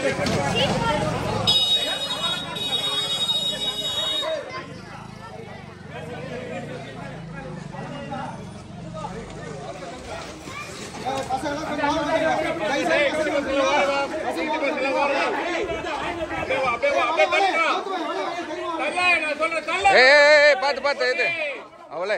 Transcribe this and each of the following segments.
ஏய் ஏய், ஏய், பார்த்து பார்த்து இது அவளே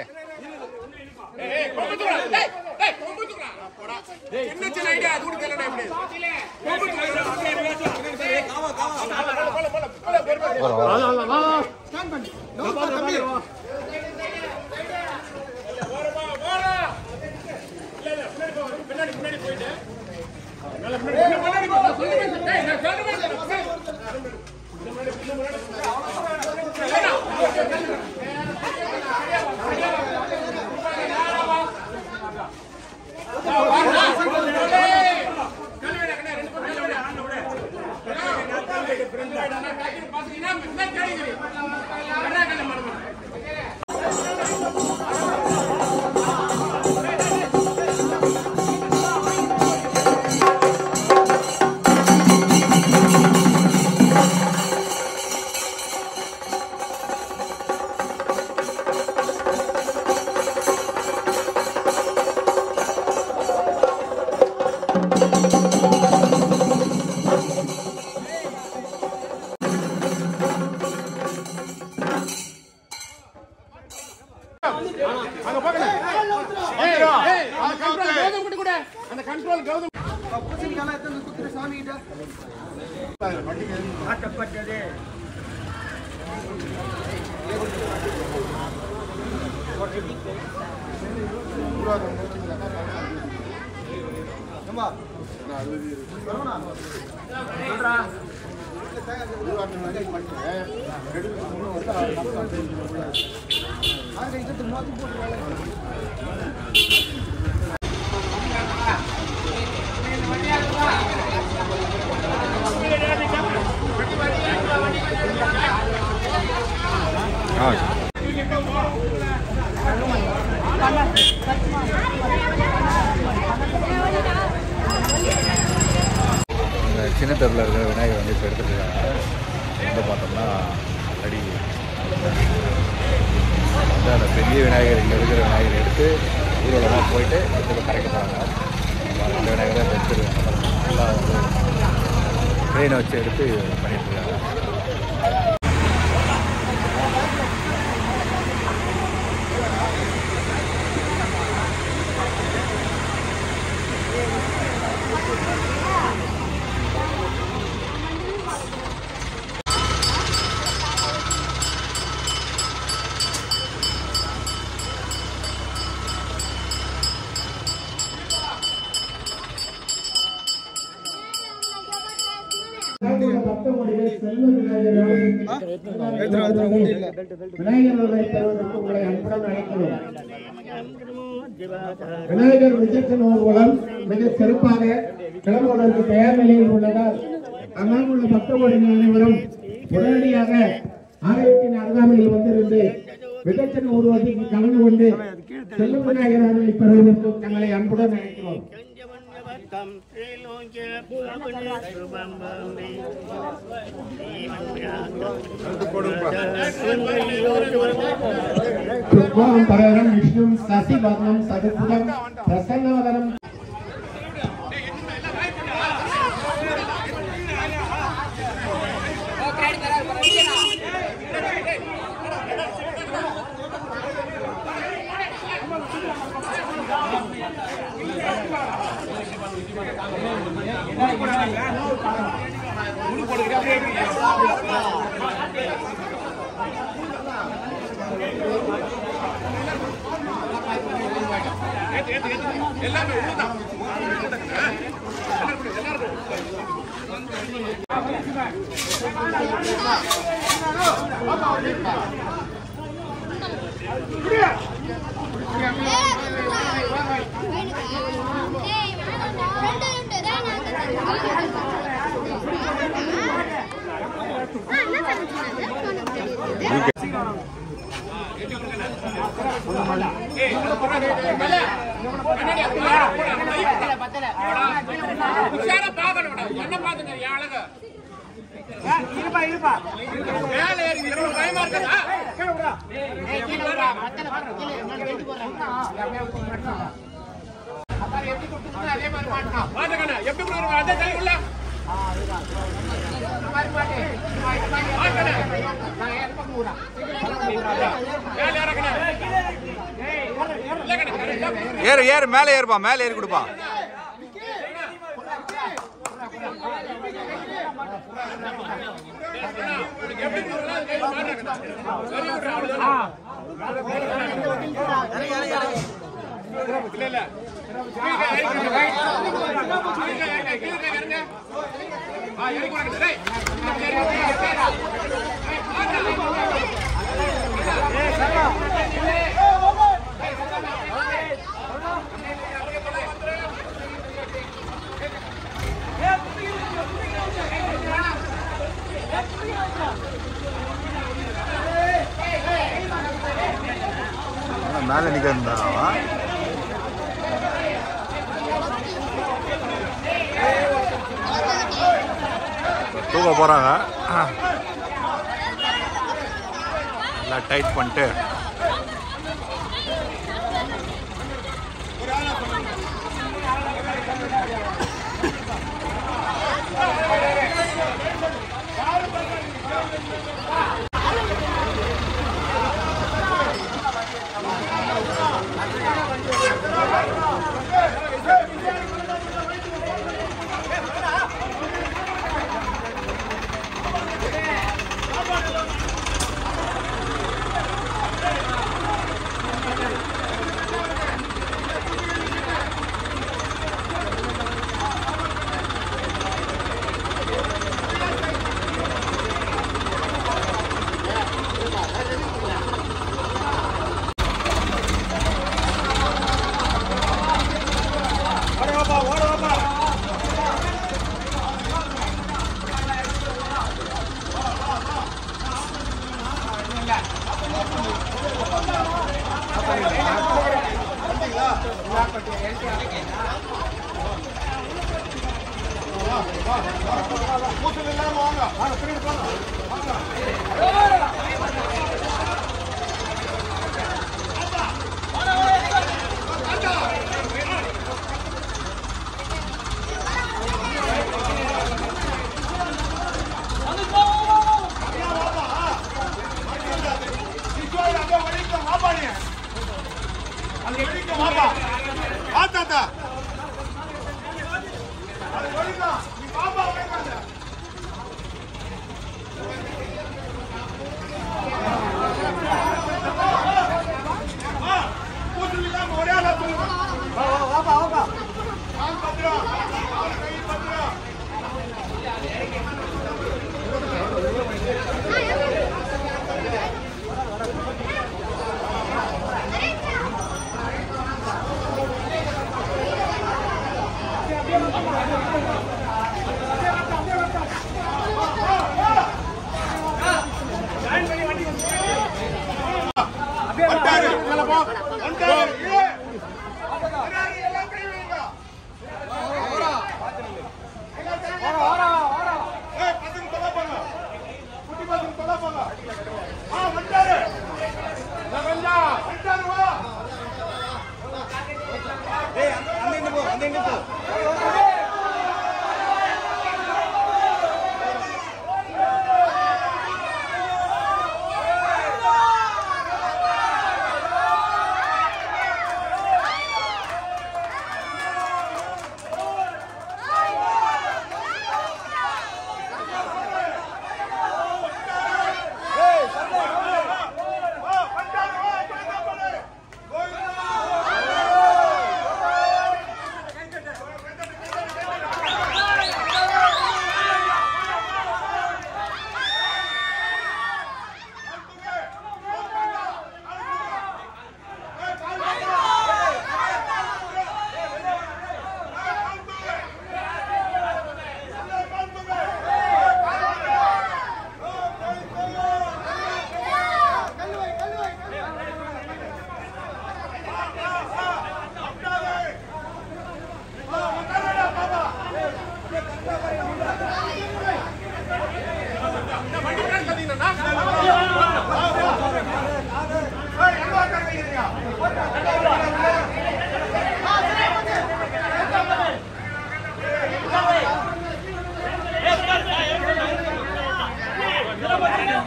ஆ இந்த சின்ன தெருவில் இருக்கிற விநாயகர் வந்து இப்போ எடுத்துட்டு இருக்காங்க வந்து பார்த்தோம்னா அடி வந்து அந்த பெரிய விநாயகர் இங்கே இருக்கிற விநாயகர் எடுத்து ஊர்வலமாக போயிட்டு எடுத்து கரைக்க போகிறாங்க அந்த விநாயகரை இப்போ எடுத்துருக்காங்க நல்லா வந்து ட்ரெயினை வச்சு எடுத்து பண்ணிட்டு இருக்காங்க விநாயகர் தருவதற்கு உங்களை அன்புடன் அழைக்கிறோம் விநாயகர் விஜயத்தின் ஊர்வலம் மிக சிறப்பாக கிளம்புவதற்கு தயார் நிலையில் உள்ளதால் அங்காங்க உள்ள பக்தகோடிகள் அனைவரும் உடனடியாக ஆலயத்தின் அருகாமையில் வந்திருந்து விஜயத்தின் ஊர்வலத்திற்கு கலந்து கொண்டு செல்லும் விநாயகர் அருளை பெறுவதற்கு தங்களை அன்புடன் அழைக்கிறோம் சுக்வாம் பரரம் விஷ்ணும் சசிவர்ணம் சதுபுடம் பிரசன்னவதனம் என்ன உஷாரா பார்க்கணும்டா. என்ன பார்த்துங்க, என் அழகு. மேலே ஏறி இவ்வளவு பயமா இருக்குதா? பார்த்துக்கண்ணா, எப்படி கொடுக்குறீங்க? அதே தள்ளி உள்ள. பார்க்கண்ணா. மேலே இறக்குண்ணா. இல்லைக்கண்ணா, correct ஆ கொடுக்குறீங்க. ஏறு ஏறு மேலே ஏறுப்பா மேலே ஏறி கொடுப்பா எப்படி கொடுக்குறீங்களோ அது கையில மாட்டுறேங்கண்ணா. சரி விட்றேன், அவ்வளவுதான். இல்ல, இல்ல. கீழே இறங்குங்க. கீழே இறங்குங்க, கீழே இறங்குங்க. ஆ, இறங்கி விடுங்க. டேய், இறங்கி விடுங்க. மேலே நிற்கிறா தூக்க போகிறாங்க எல்லாம் டைட் பண்ணிட்டு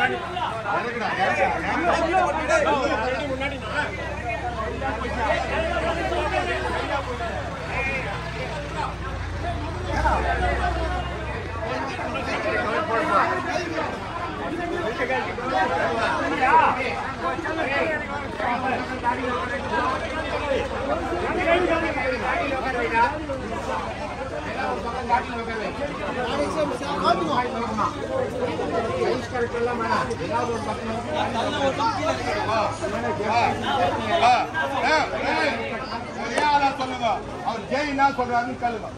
ஆ, ஏ, ஏ, ஒரே ஆளா சொல்லுங்க அவர் ஜெய் என்ன சொல்றாருன்னு கேளுங்க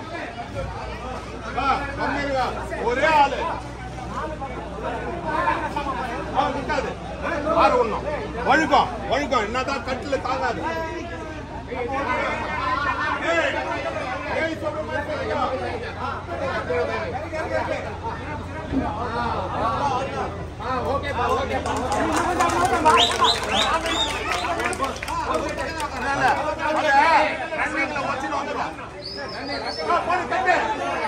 ஆ, சொன்னீங்க. ஒரே ஆளு ஆ, நிக்காது. ஆறு ஒண்ணும். ஒழுக்கம் ஒழுக்கம் என்னதான் கட்டில தாங்காது ஏய், ஏய் சொல்ற மாதிரி சொல்லுங்க. ரன்னிங்ல வச்சுட்டு வந்துடும் ஆ, போடு, கட்டு.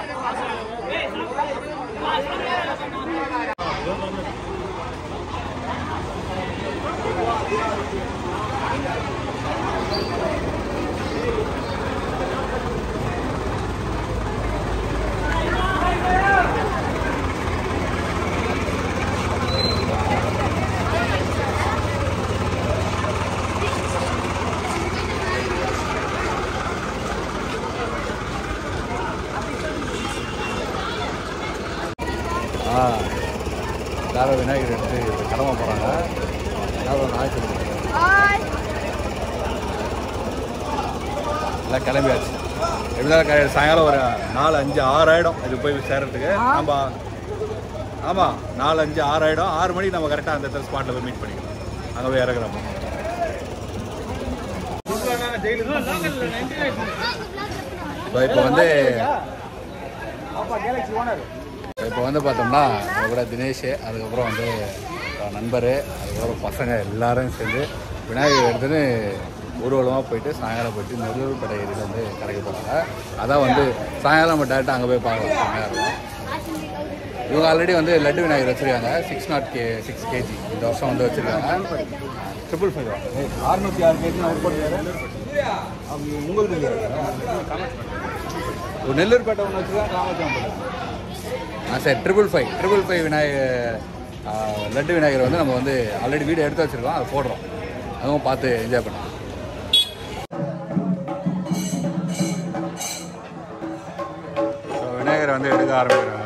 ஆ எல்லாரும் விநாயகர் எடுத்து கடமை போகிறாங்க எல்லாரும் நாய் சொல்லுங்க எல்லாம் கிளம்பியாச்சு எப்படிதான் க- சாயங்காலம் ஒரு நாலு அஞ்சு ஆறு ஆயிடும் இது போய் சேர்றதுக்கு நம்ம ஆமாம் நாலு அஞ்சு ஆறு ஆயிடும் ஆறு மணிக்கு நம்ம கரெக்டாக அந்த இடத்துல ஸ்பாட்டில் போய் மீட் பண்ணிக்கலாம் அங்கே போய் இறங்குறோம் இப்போ இப்போ வந்து இப்போ வந்து பார்த்தோம்னா நம்ம கூட தினேஷ் அதுக்கப்புறம் வந்து நண்பர் அதுக்கப்புறம் பசங்க எல்லாரும் சேர்ந்து விநாயகர் எடுத்துன்னு ஊர்வலமாக போயிட்டு சாயங்காலம் போயிட்டு நெல்லூர் கடை ஏரியில் வந்து கரைக்க போகிறாங்க அதான் வந்து சாயங்காலம் நம்ம டேரெக்டாக அங்கே போய் பார்க்கலாம் செம்மையா இருக்கும் இவங்க ஆல்ரெடி வந்து லட்டு விநாயகர் வச்சுருக்காங்க சிக்ஸ் நாட் கே சிக்ஸ் கேஜி இந்த வருஷம் வந்து வச்சுருக்காங்க ட்ரிபிள் ஃபைவ் அறுநூத்தி ஆறு கேஜி அவர் போட்டுருக்காரு உங்களுக்கு ஒரு நெல்லூர்பேட்டை ஒன்று வச்சுருக்காங்க ராமஜாம்பரம் ஆ சரி triple five triple five Vinayagar ஆ, லட்டு விநாயகர் வந்து நம்ம வந்து ஆல்ரெடி வீடியோ எடுத்து வச்சுருக்கோம் அதை போடுறோம் அதுவும் பார்த்து என்ஜாய் பண்ணலாம் ஸோ விநாயகரை வந்து எடுக்க ஆரம்பிக்கிறாங்க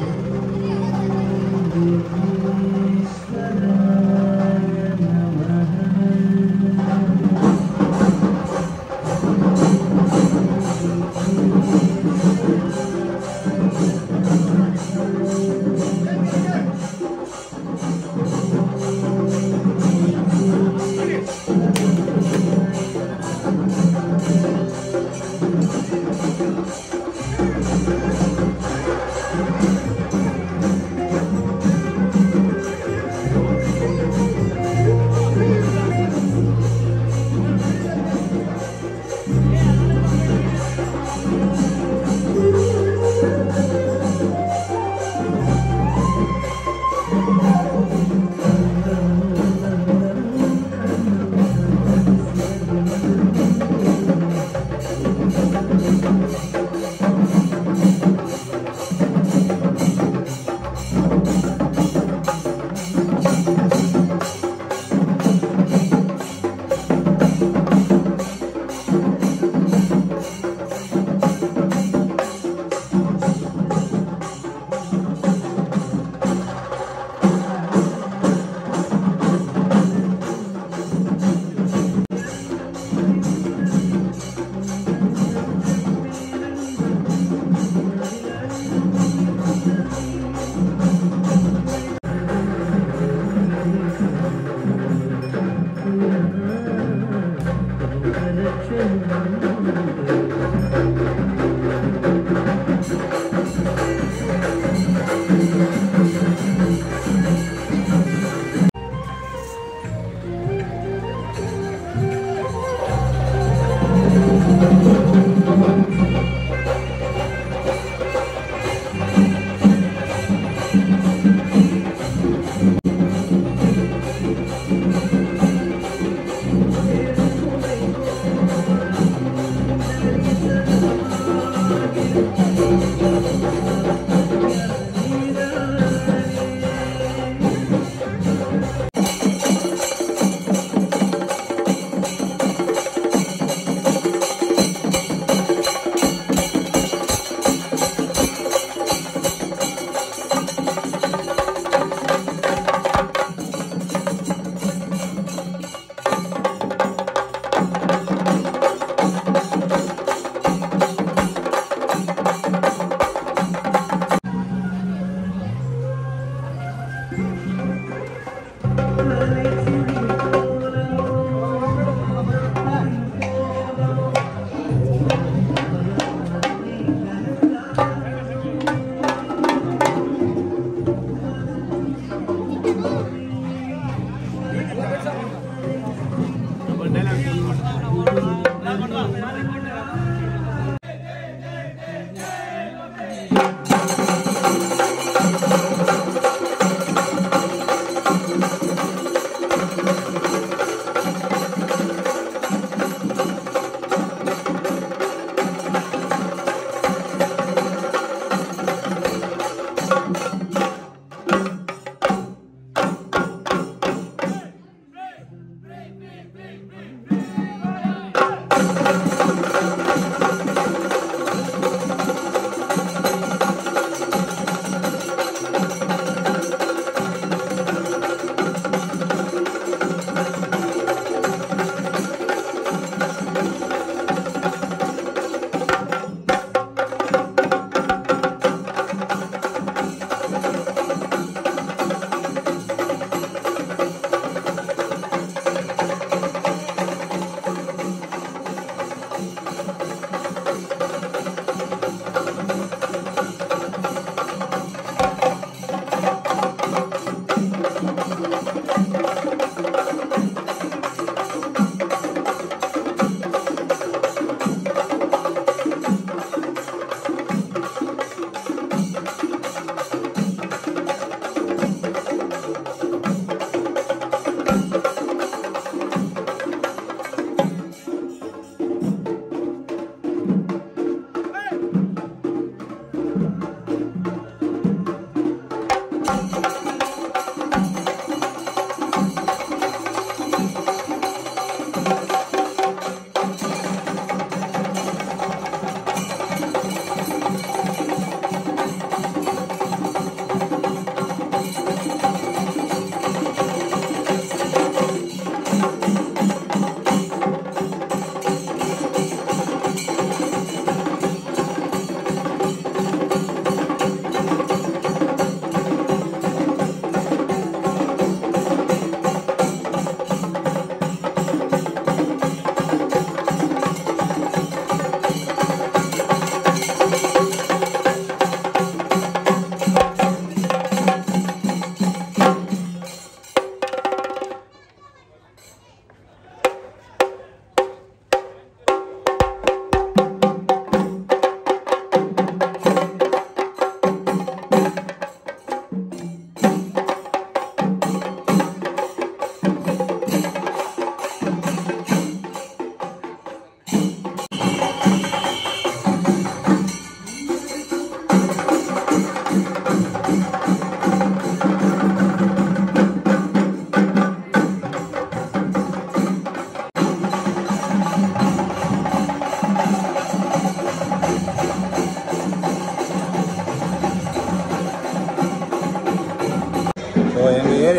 ஆ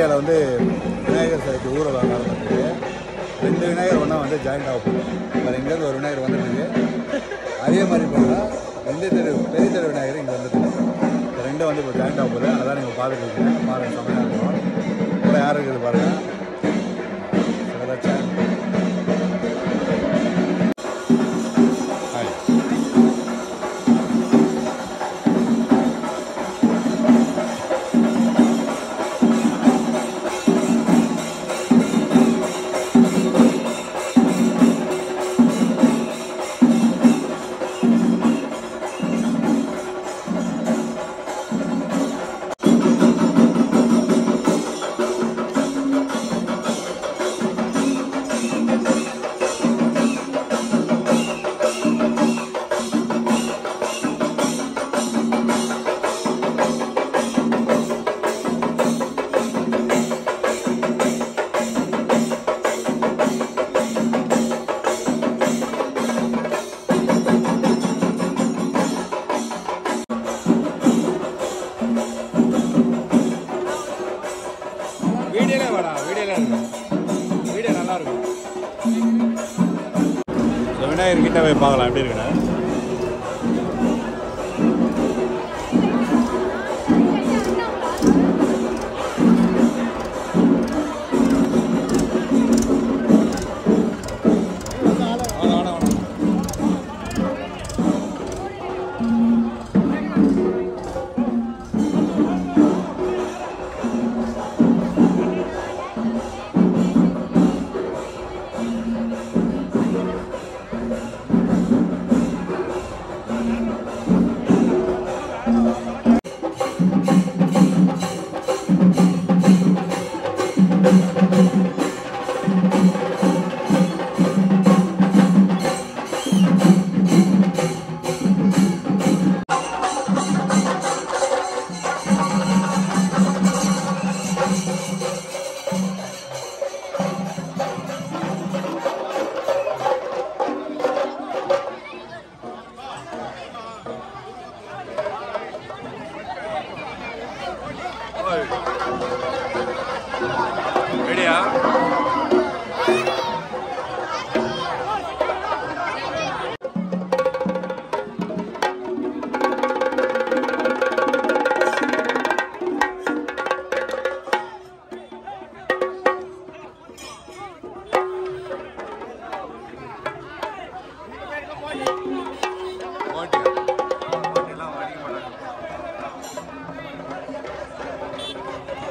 ஏரியாவில் வந்து விநாயகர் சிலைக்கு ஊரில் நடந்துருக்கு ரெண்டு விநாயகர் ஒன்றா வந்து ஜாயிண்ட் ஆக போகுது வேறு எங்கேருந்து ஒரு விநாயகர் வந்துருக்கு அதே மாதிரி பார்த்தா ரெண்டு தெரு பெரிய தெரு விநாயகர் இங்கே வந்துருக்கு இந்த ரெண்டும் வந்து இப்போ ஜாயிண்ட் ஆக போகுது அதான் நீங்கள் பார்த்துட்டு இருக்கீங்க பாருங்கள் செம்மையாக இருக்கும் கூட யார் இருக்குது பாருங்கள் சிலதாச்சும் ஹாய் வீடியோல வாடா வீடியோல இருக்கும் வீடியோ நல்லா இருக்கும் ஸோ விநாயகர் கிட்ட போய் பார்க்கலாம் எப்படி இருக்குண்ணா வேணாம், வேணாம், வேணாம். ரெடியா ஓட்டியா ஓட்டிலாம் அடிக்க மாட்டாங்க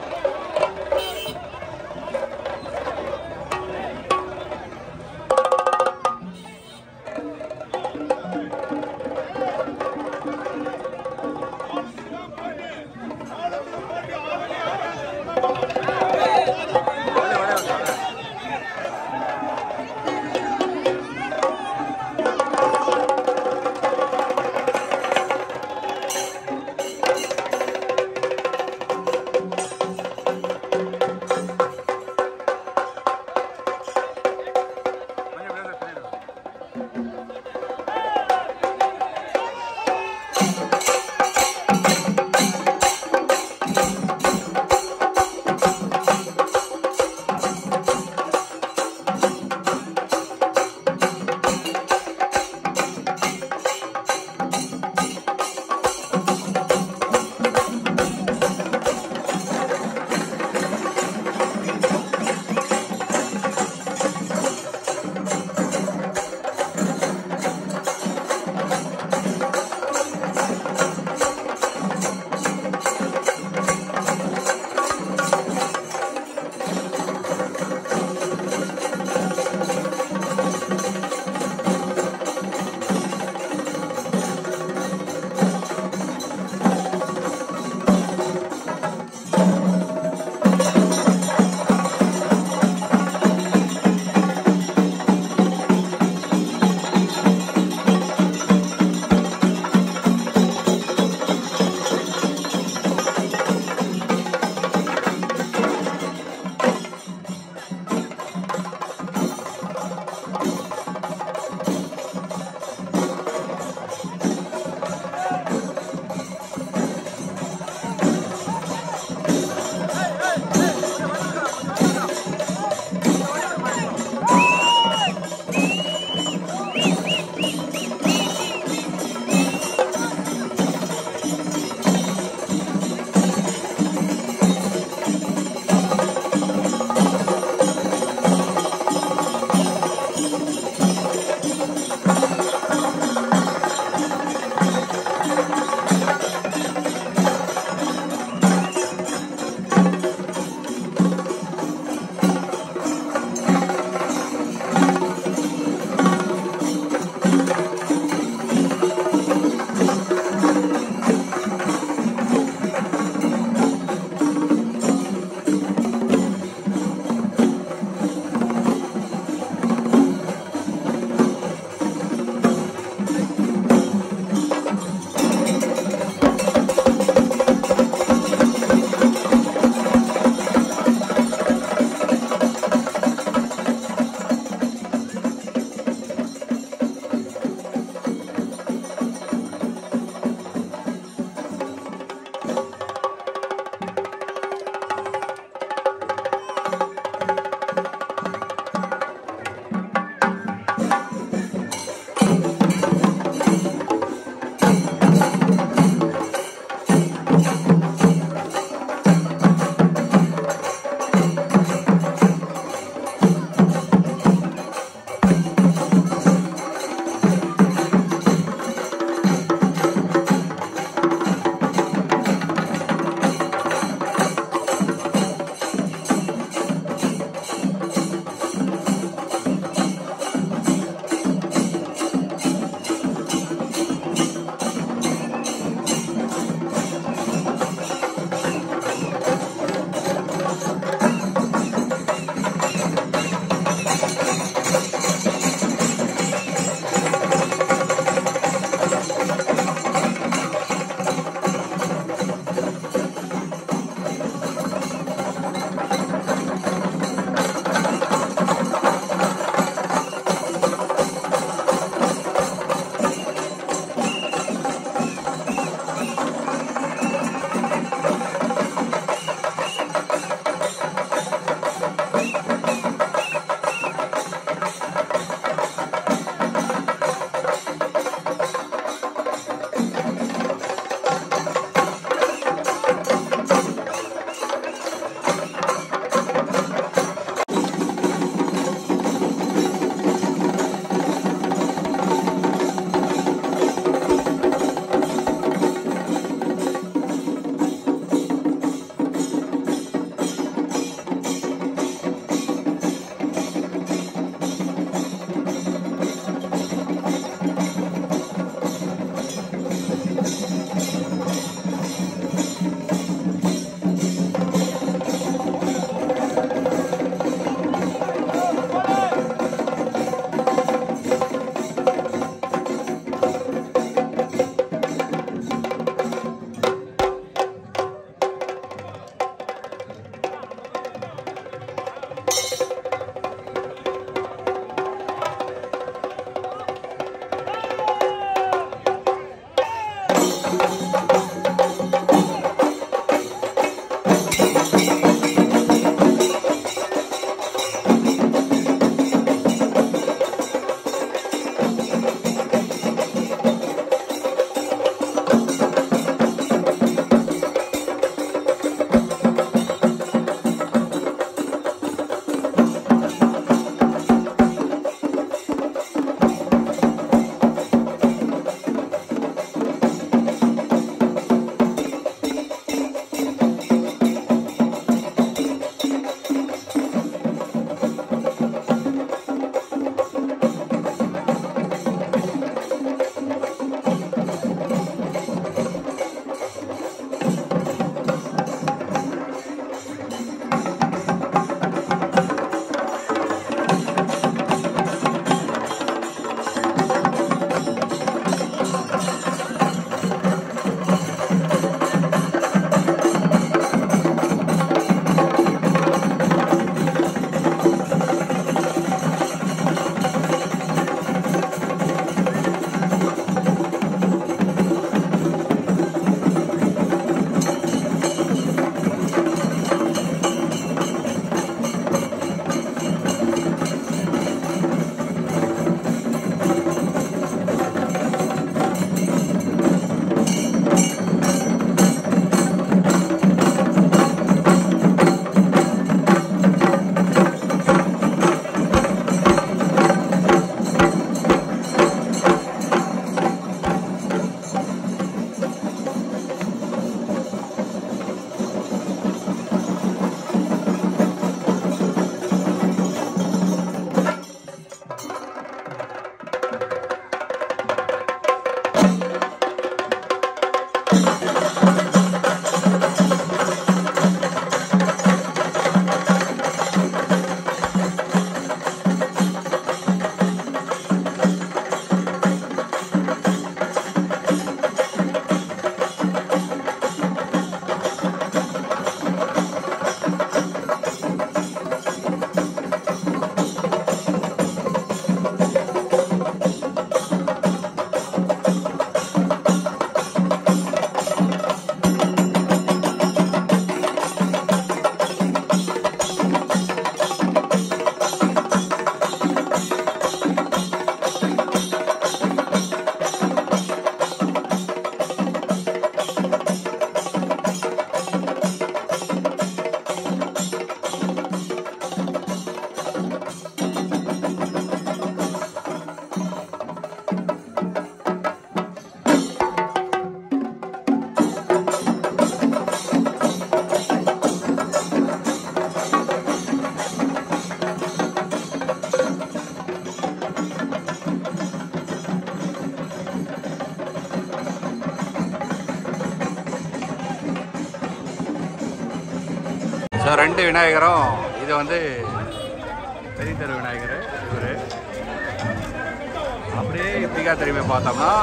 இந்த ரெண்டு விநாயகரும் இது வந்து பெரிய தெரு விநாயகர் இவர் அப்படியே இப்படிக்கா திரும்பி பார்த்தோம்னா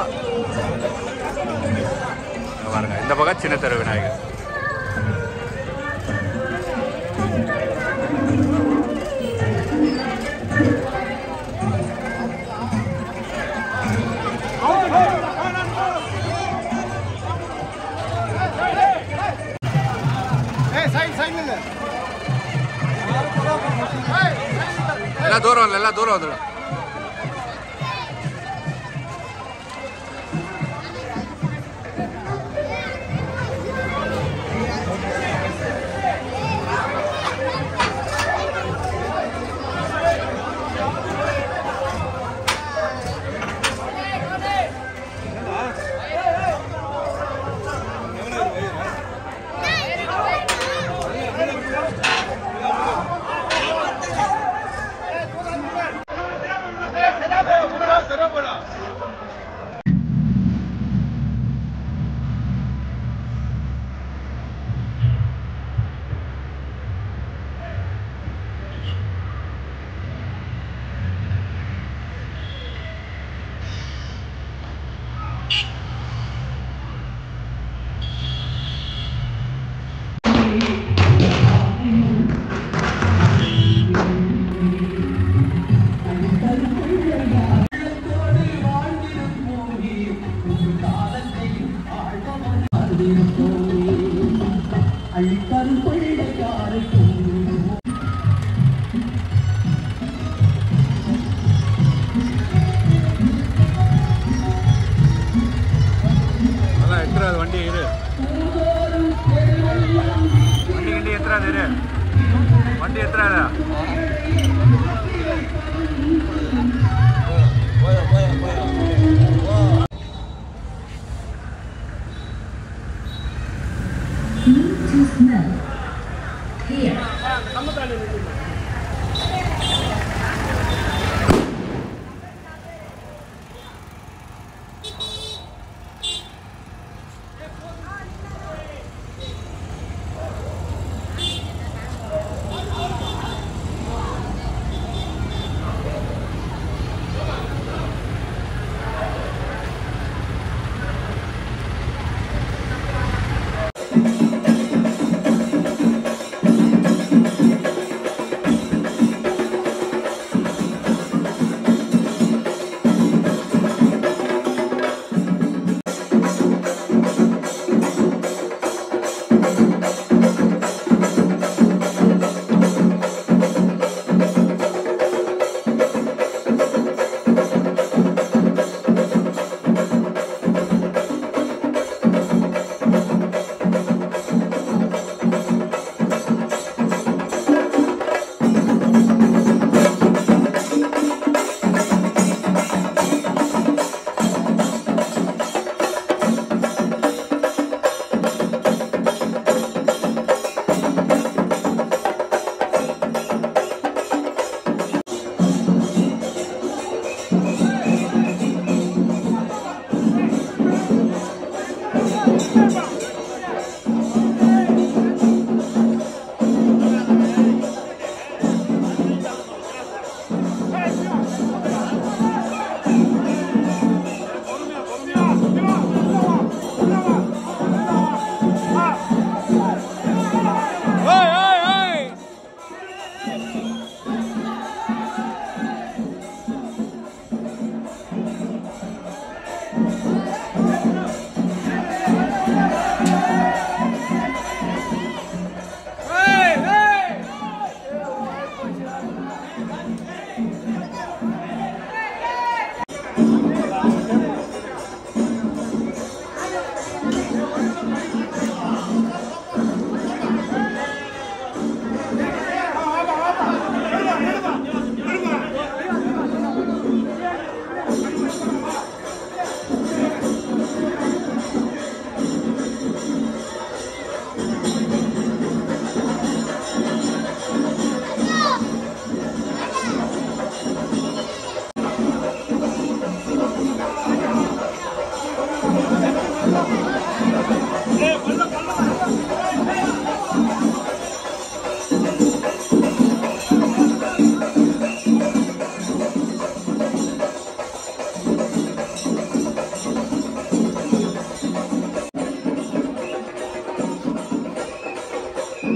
இங்க பாருங்க இந்த பக்கம் சின்ன தெரு விநாயகர் எல்லாம் தூரம் இல்லை எல்லாம் தூரம் வந்துடும் அதான் எத்துறாது வண்டி இரு வண்டி கிண்டி எத்துறாது இரு வண்டி எத்துறாதா to smell. Here. ஆ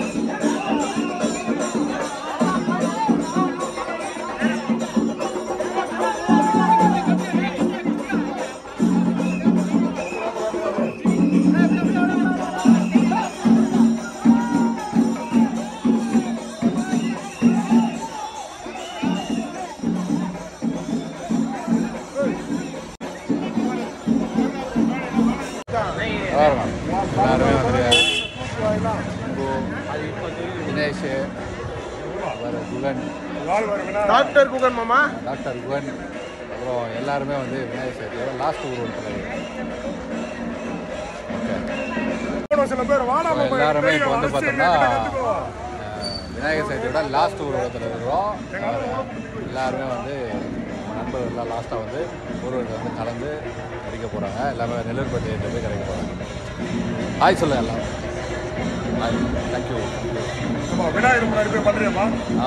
நல்லா இருக்கும் எல்லாருமே வந்துருக்காங்க தினேஷ் வேறு குகன் டாக்டர் குகன் மாமா டாக்டர் குகன் அப்புறம் எல்லாருமே வந்து விநாயகர் சதுர்த்தியோட லாஸ்ட் ஊர்வலத்தில் ஓகே சில பேர் வாடா ஸோ எல்லாருமே இப்போ வந்து பார்த்தோம்னா அஹ், விநாயகர் சதுர்த்தியோட லாஸ்ட் ஊர்வலத்தில் இருக்கிறோம் அஹ், எல்லாருமே வந்து நம்ம நண்பர்கள் எல்லாம் லாஸ்ட்டாக வந்து ஊர்வலத்தில் வந்து கலந்து கிடைக்க போகிறாங்க எல்லாமே நெல்லூர்பட்டியில் போய் கிடைக்க போகிறாங்க ஹாய் சொல்லுங்க எல்லாம் ஹாய் தேங்க்யூ விநாயகர் முன்னாடி போய் பண்றியம்மா ஆ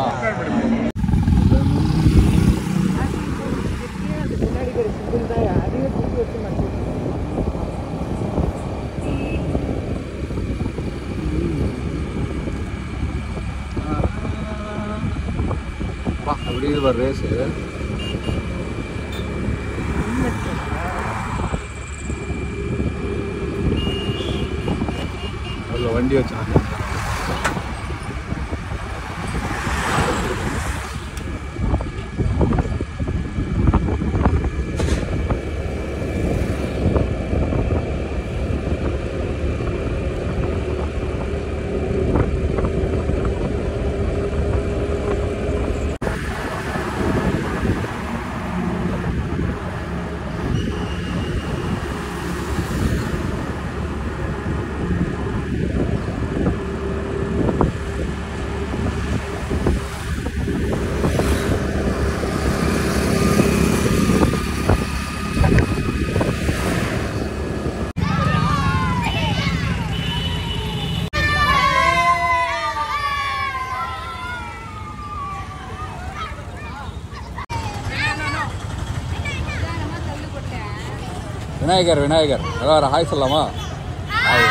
வா அப்படி இது ஒரு ரேஸு அதில் வண்டி வச்சாங்க விநாயகர் விநாயகர் அதான் ஹாய் சொல்லலாமா ஹாய்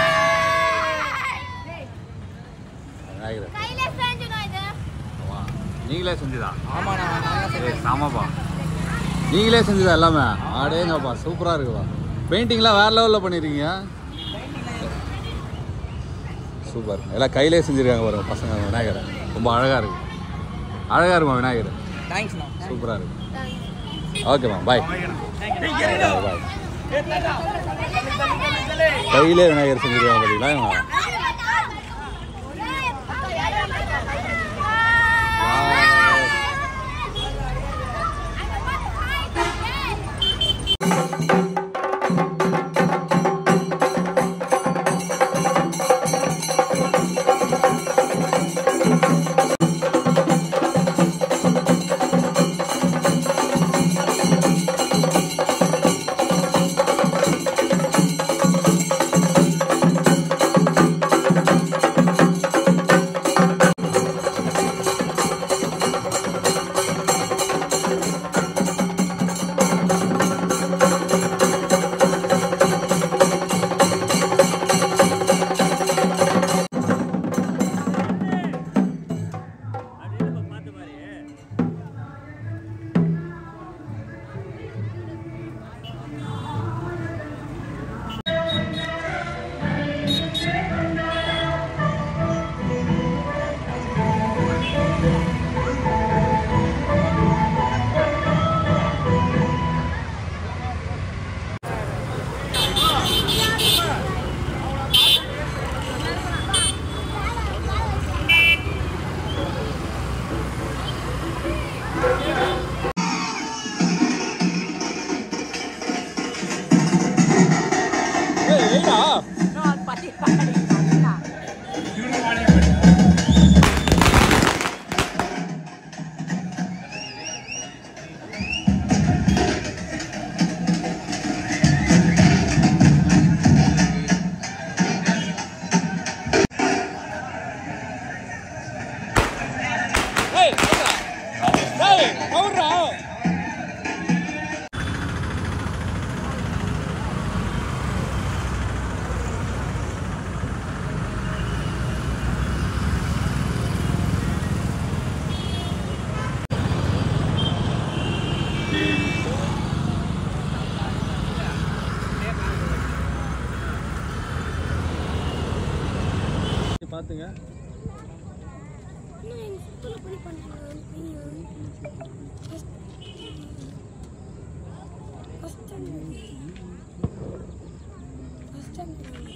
விநாயகர் ஆமா. நீங்களே செஞ்சுதா ஏய், செமப்பா நீங்களே செஞ்சுதா எல்லாமே ஆடேங்கப்பா சூப்பராக இருக்குப்பா பெயிண்டிங்லாம் வேற லெவலில் பண்ணியிருக்கீங்க சூப்பர் எல்லாம் கையிலே செஞ்சுருக்காங்க பாருங்க பசங்க விநாயகர் ரொம்ப அழகாக இருக்கு அழகாக இருக்குமா விநாயகர் தேங்க்ஸ்ண்ணா சூப்பராக இருக்கு ஓகேம்மா பாய் பாய் கையிலே விநாயகர் செஞ்சுருக்காங்க பார்த்தீங்களா இவங்க பண்ணுறீங்க இன்னும் எங்க சுத்தல பண்ணி பண்றாங்க ஃபர்ஸ்ட் டைம் ஃபர்ஸ்ட் டைம்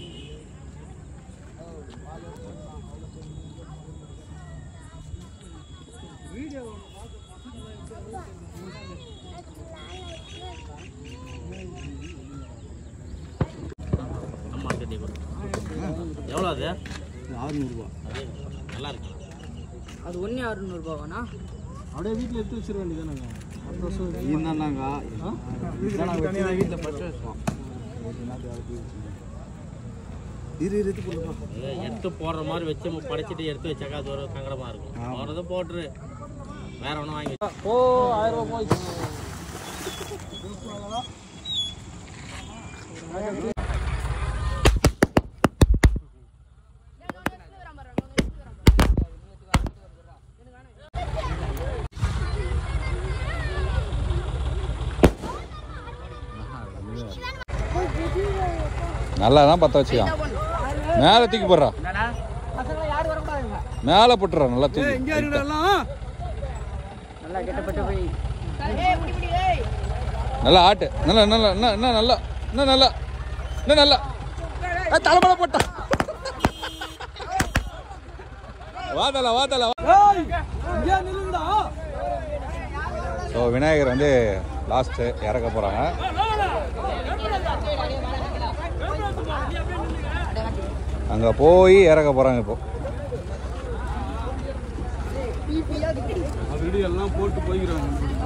எவ்வளோ அது ஆறுநூறுபா நல்லா இருக்கு அது ஒன்று அறுநூறுபாவாண்ணா அப்படியே வீட்டில் எடுத்து வச்சிட வேண்டியதானாங்க அடுத்த வருஷம் இருந்தாங்க வீட்டில் பச்சை வச்சுப்போம் இரு இரு இது போடுப்பா இது எடுத்து போடுற மாதிரி வச்சு படைச்சிட்டு எடுத்து வச்சாக்கா அது ஒரு சங்கடமா இருக்கும் போடுறத போட்டுரு வேற ஒன்றும் வாங்கி ஓ ஆயிரம் ரூபாய் போய் நல்லா தான் பற்ற வச்சுக்கான் மேலே தூக்கி போடுறா மேலே போட்டுறா நல்லா தூக்கி நல்லா கெட்டப்பட்ட போய் நல்லா ஆட்டு நல்லா நல்லா என்ன என்ன நல்லா என்ன நல்லா என்ன நல்லா ஏ, தலைமலை போட்டா வாதல வாதல ஸோ விநாயகர் வந்து லாஸ்ட்டு இறக்க போகிறாங்க அங்கே போய் இறக்க போகிறாங்க இப்போ எல்லாம் போட்டு போய்க்கிறாங்க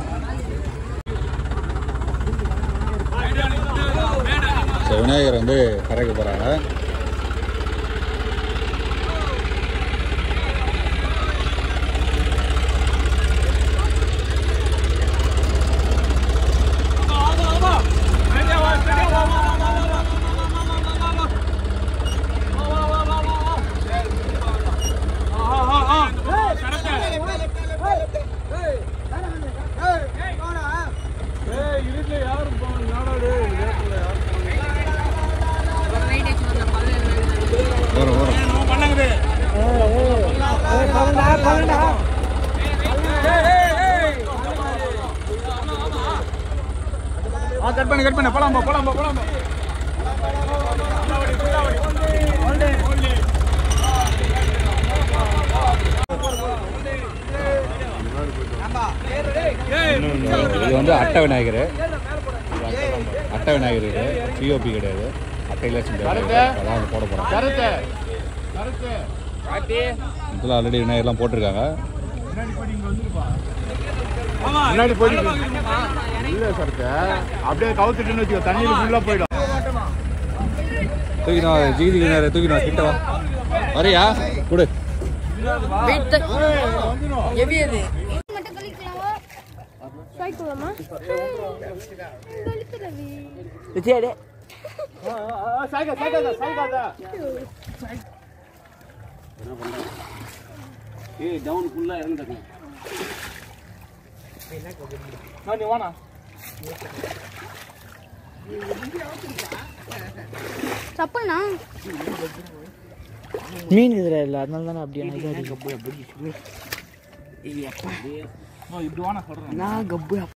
ஸோ விநாயகர் வந்து கரைக்க போகிறாங்க வரும் வரும் கட் பண்ணு கட் பண்ணு போலாம் போலாம் போலாம் இது வந்து அட்டை விநாயகர் அட்டை விநாயகர் இது பிஓபி கிடையாது அட்டையில் செஞ்சது அதான் வந்து போட போகிறோம் கருத்து கருத்து இதில் ஆல்ரெடி விநாயகர்லாம் போட்டிருக்காங்க முன்னாடி போயிட்டு இல்ல சரக்கு அப்படியே கவுத்துட்டுன்னு வச்சுக்கோ தண்ணியில் ஃபுல்லாக போயிடும் தூக்கினோம் ஜிகிதி விநாயகர் தூக்கினோம் கிட்ட வா வரியா கொடு வெயிட் எவி அது மட்டும் கழிக்கலாமா சாய்க்கலாமா கழித்து ரவி சரி சாய்க்கா சாய்க்காதா சாய்க்காதா ஏய் டவுன் ஃபுல்லாக இறந்துட்டேன் நீ வாண்ணா சப்பல்னா மீன் இதுல இல்லை அதனால தானே அப்படியே இப்படி வாண்ணா சொல்கிறேன் நான் கப்பு